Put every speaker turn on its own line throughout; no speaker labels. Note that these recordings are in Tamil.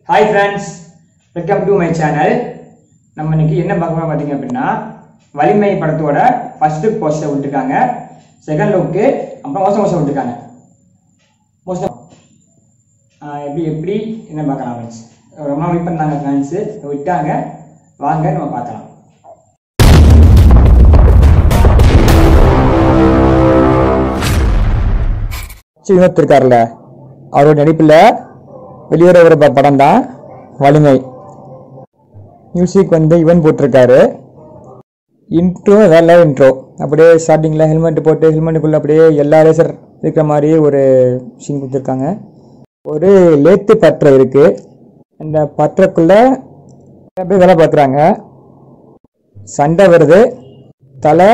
hi friends welcome to my channel நம்ம இன்னைக்கு என்ன பார்க்க போறோம் பார்த்தீங்க அப்படின்னா வலிமை படத்தோட ஃபர்ஸ்ட் லுக் போஸ்டர் விட்டுருக்காங்க செகண்ட் லுக்கு அப்புறம் மோசம் மோசம் விட்டுருக்காங்க மோசம் ஆஹ் எப்படி எப்படி என்ன பார்க்கலாம் ஃப்ரெண்ட்ஸ் ரொம்ப நாள் வெயிட் பண்ணாங்க ஃபேன்ஸு விட்டாங்க வாங்க நம்ம பார்க்கலாம் வினோத் இருக்கார்ல அவரோட நடிப்பில் வெளியேற ஒரு படம் தான் வலிமை மியூசிக் வந்து இவன் போட்டிருக்காரு இன்ட்ரோ வேற இன்ட்ரோ அப்படியே ஸ்டார்டிங்கில் ஹெல்மெட் போட்டு ஹெல்மெட்டுக்குள்ளே அப்படியே எல்லா ரேசர் இருக்கிற மாதிரி ஒரு சீன் கொடுத்துருக்காங்க ஒரு லேத்து பற்றை இருக்கு அந்த பற்றைக்குள்ளே அப்படியே வேலை பார்க்குறாங்க சண்டை வருது தலை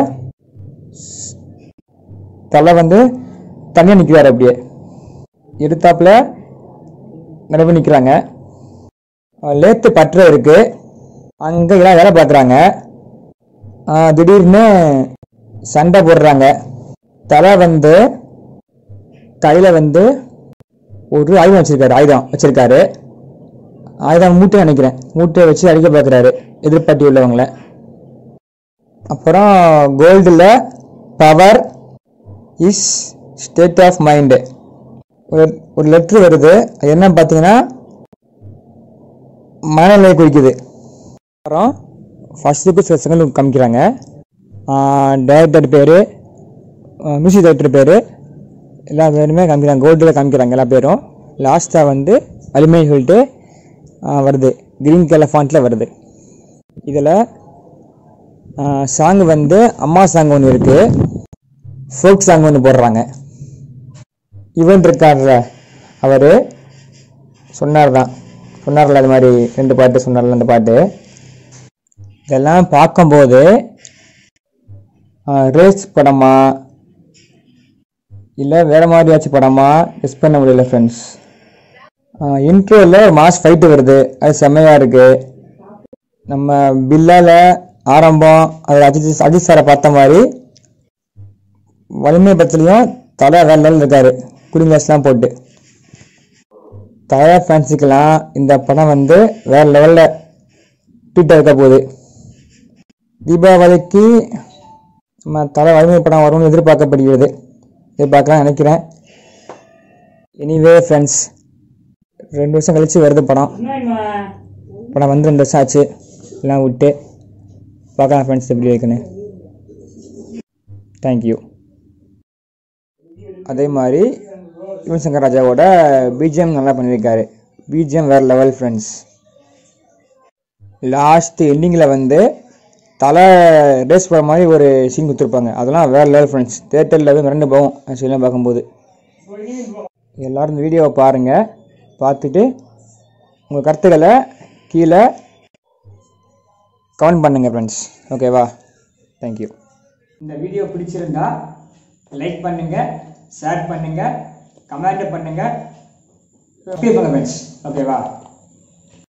தலை வந்து தனியாக நிற்கிறாரு அப்படியே எடுத்தாப்புல நிறைய பேர் நிற்கிறாங்க லேத்து பற்ற இருக்கு அங்கே எல்லாம் வேலை பார்க்குறாங்க திடீர்னு சண்டை போடுறாங்க தலை வந்து கையில் வந்து ஒரு ஆயுதம் வச்சிருக்காரு ஆயுதம் வச்சிருக்காரு ஆயுதம் மூட்டை நினைக்கிறேன் மூட்டையை வச்சு அடிக்க பார்க்குறாரு எதிர்பார்ட்டி உள்ளவங்கள அப்புறம் கோல்டில் power is state of mind ஒரு ஒரு லெட்ரு வருது அது என்ன பார்த்தீங்கன்னா மனநிலையை குறிக்குது அப்புறம் ஃபஸ்ட்டுக்கு சில செகண்ட் காமிக்கிறாங்க டைரக்டர் பேர் மியூசிக் டைரக்டர் பேர் எல்லா பேருமே காமிக்கிறாங்க கோல்டில் காமிக்கிறாங்க எல்லா பேரும் லாஸ்ட்டாக வந்து வலிமை சொல்லிட்டு ஆ, வருது கிரீன் கலர் ஃபாண்ட்டில் வருது இதில் சாங் வந்து அம்மா சாங் ஒன்று இருக்குது ஃபோக் சாங் ஒன்று போடுறாங்க இவன் இருக்கார்ல அவர் சொன்னார் தான் சொன்னார்ல அது மாதிரி ரெண்டு பாட்டு சொன்னார்ல அந்த பாட்டு இதெல்லாம் பார்க்கும்போது ரேஸ் படமா இல்லை வேற மாதிரியாச்சும் படமா கெஸ் பண்ண முடியல ஃப்ரெண்ட்ஸ் இன்ட்ரோவில் ஒரு மாஸ் ஃபைட்டு வருது அது செம்மையாக இருக்கு நம்ம பில்லால ஆரம்பம் அது அஜித் அஜித் சாரை பார்த்த மாதிரி வலிமை படத்துலையும் தலை வேற லெவலில் இருக்காரு கூலிங் கிளாஸ்லாம் போட்டு தலை ஃபேன்ஸுக்கெல்லாம் இந்த படம் வந்து வேற லெவலில் ட்வீட்டாக இருக்க போகுது தீபாவளிக்கு நம்ம தலை வலிமை படம் வரும்னு எதிர்பார்க்கப்படுகிறது எதிர்பார்க்கலாம் நினைக்கிறேன் எனிவே ஃப்ரெண்ட்ஸ் ரெண்டு வருஷம் கழிச்சு வருது படம் படம் வந்து ரெண்டு வருஷம் ஆச்சு எல்லாம் விட்டு பார்க்கலாம் ஃப்ரெண்ட்ஸ் எப்படி இருக்குன்னு தேங்க்யூ அதே மாதிரி யுவன் சங்கர் ராஜாவோட பிஜிஎம் நல்லா பண்ணியிருக்காரு பிஜிஎம் வேறு லெவல் ஃப்ரெண்ட்ஸ் லாஸ்ட் எண்டிங்கில் வந்து தலை ரேஸ் போகிற மாதிரி ஒரு சீன் கொடுத்துருப்பாங்க அதெல்லாம் வேறு லெவல் ஃப்ரெண்ட்ஸ் தேட்டரில் போய் மிரண்டு போகும் ஆக்சுவலாக பார்க்கும்போது எல்லோரும் இந்த வீடியோவை பாருங்கள் பார்த்துட்டு உங்கள் கருத்துக்களை கீழே கமெண்ட் பண்ணுங்கள் ஃப்ரெண்ட்ஸ் ஓகேவா தேங்க்யூ இந்த வீடியோ பிடிச்சிருந்தா லைக் பண்ணுங்க ஷேர் பண்ணுங்க கமெண்ட் பண்ணுங்க சப்ஸ்கிரைப் பண்ணுங்க ஃப்ரெண்ட்ஸ் ஓகேவா